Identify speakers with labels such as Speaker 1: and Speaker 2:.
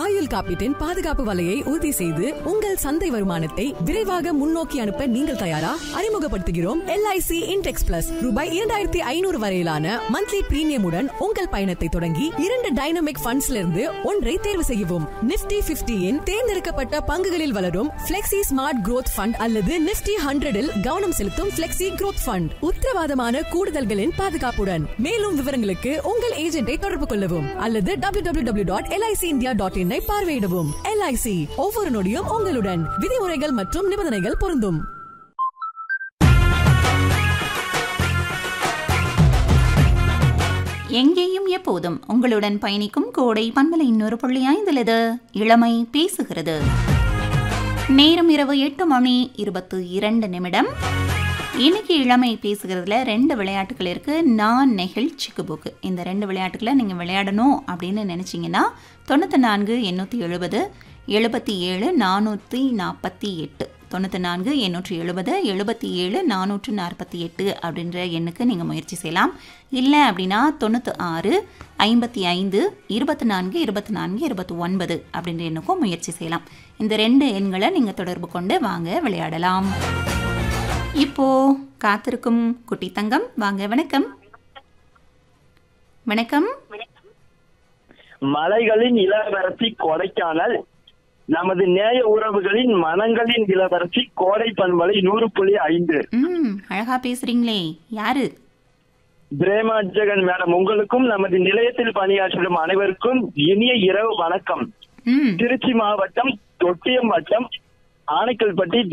Speaker 1: ஆயுள் காப்பீட்டின் பாதுகாப்பு வலையை உறுதி செய்து உங்கள் சந்தை வருமானத்தை விரைவாக முன்னோக்கி அனுப்ப நீங்கள் தயாரா அறிமுகப்படுத்துகிறோம் எல்ஐசி இன்டெக்ஸ் பிளஸ் ரூபாய் இரண்டாயிரத்தி ஐநூறு வரையிலான மந்த்லி பிரீமியமுடன் உங்கள் பயணத்தை தொடங்கி இரண்டு டைனமிக் ஃபண்ட்ஸ்ல இருந்து ஒன்றை தேர்வு செய்யவும் நிப்டி பிப்டியின் தேர்ந்தெடுக்கப்பட்ட பங்குகளில் வளரும் பிளெக்சி ஸ்மார்ட் growth ஃபண்ட் அல்லது நிப்டி ஹண்ட்ரடில் கவனம் செலுத்தும் பிளெக்சி growth ஃபண்ட் உத்தரவாதமான கூடுதல்களின் பாதுகாப்புடன் மேலும் விவரங்களுக்கு உங்கள் ஏஜென்ட்டை தொடர்பு கொள்ளவும் அல்லது W W W dot LIC India dot in பார்வையிடவும் எல்ஐசி ஒவ்வொரு நொடியும் உங்களுடன் விதிமுறைகள் மற்றும் நிபந்தனைகள் பொருந்தும்
Speaker 2: எங்கேயும் எப்போதும் உங்களுடன் பயணிக்கும் கோடை பண்பலை இன்னொரு புள்ளி ஐந்தில் இது இளமை பேசுகிறது நேரம் இரவு எட்டு மணி இருபத்து இரண்டு நிமிடம் இன்னைக்கு இளமை பேசுகிறதுல ரெண்டு விளையாட்டுகள் இருக்கு நான் நெகிழ்ச்சிக்கு புக்கு இந்த ரெண்டு விளையாட்டுகளை நீங்கள் விளையாடணும் அப்படின்னு நினச்சிங்கன்னா தொண்ணூற்றி நான்கு எண்ணூற்றி எழுபது எழுபத்தி ஏழு நானூற்றி நாற்பத்தி எட்டு தொண்ணூற்றி நான்கு எண்ணூற்றி எழுபது எழுபத்தி ஏழு நானூற்று நாற்பத்தி எட்டு அப்படின்ற எண்ணுக்கு நீங்கள் முயற்சி செய்யலாம் இல்லை அப்படின்னா தொண்ணூற்றி ஆறு ஐம்பத்தி ஐந்து இருபத்தி நான்கு இருபத்தி நான்கு இருபத்தி ஒன்பது அப்படின்ற எண்ணுக்கும் முயற்சி செய்யலாம் இந்த ரெண்டு எண்களை நீங்கள் தொடர்பு கொண்டு வாங்க விளையாடலாம் இப்போ காத்திருக்கும் குட்டி தங்கம் வாங்க வணக்கம் வணக்கம்
Speaker 3: மலைகளின் இளவரசி கொடைக்கானல் நமது நேய உறவுகளின் மனங்களின் இளவரசி கோடை பண்பலை நூறு புள்ளி ஐந்து
Speaker 2: ம் அழகா பேசுறீங்களே யாரு
Speaker 3: பிரேமா ஜெகன் மேடம் உங்களுக்கும் நமது நிலையத்தில் பணியாற்றும் அனைவருக்கும் இனிய இரவு வணக்கம்
Speaker 2: ம்
Speaker 3: திருச்சி மாவட்டம் தொட்டியம் வட்டம் ஆனைக்கல்பட்டி